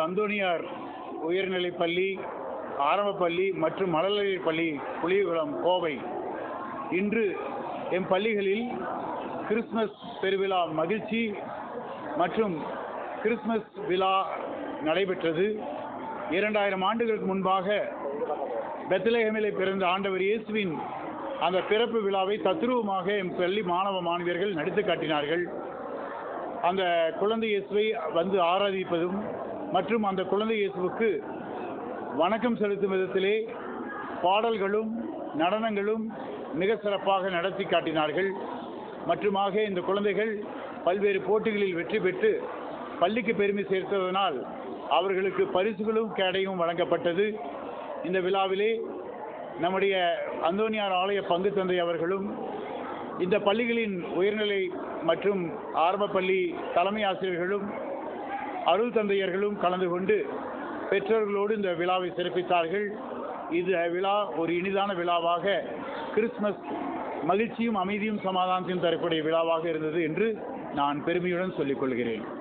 அந்தோனியார் உயர்நிலைப் பள்ளி ஆரம்பப் பள்ளி மற்றும் மழலையர் பள்ளி புலிகுளம் கோவை இன்று எம் பள்ளிகளில் கிறிஸ்மஸ் பெருவிழா மகிழ்ச்சி மற்றும் கிறிஸ்மஸ் விழா நடைபெற்றது இரண்டாயிரம் ஆண்டுகளுக்கு முன்பாக பெத்லஹேமிலே பிறந்த ஆண்டவர் இயேசுவின் அந்த பிறப்பு விழாவை தத்ரூபமாக எம் பள்ளி மாணவ மாணவியர்கள் நடித்து காட்டினார்கள் அந்த குழந்தை இயேசுவை வந்து ஆராதிப்பதும் மற்றும் அந்த குழந்தை இயேசுவுக்கு வணக்கம் செலுத்தும் விதத்திலே பாடல்களும் நடனங்களும் மிக சிறப்பாக நடத்தி காட்டினார்கள் மற்றுமாக இந்த குழந்தைகள் பல்வேறு போட்டிகளில் வெற்றி பெற்று பள்ளிக்கு பெருமை சேர்த்ததனால் அவர்களுக்கு பரிசுகளும் கேடையும் வழங்கப்பட்டது இந்த விழாவிலே நம்முடைய அந்தோனியார் ஆலய பங்கு தந்தை அவர்களும் இந்த பள்ளிகளின் உயர்நிலை மற்றும் ஆரம்ப பள்ளி தலைமை ஆசிரியர்களும் அருள் தந்தையர்களும் கலந்து கொண்டு பெற்றோர்களோடு இந்த விழாவை சிறப்பித்தார்கள் இந்த விழா ஒரு இனிதான விழாவாக கிறிஸ்மஸ் மகிழ்ச்சியும் அமைதியும் சமாதானத்தையும் தரக்கூடிய விழாவாக இருந்தது என்று நான் பெருமையுடன் சொல்லிக் கொள்கிறேன்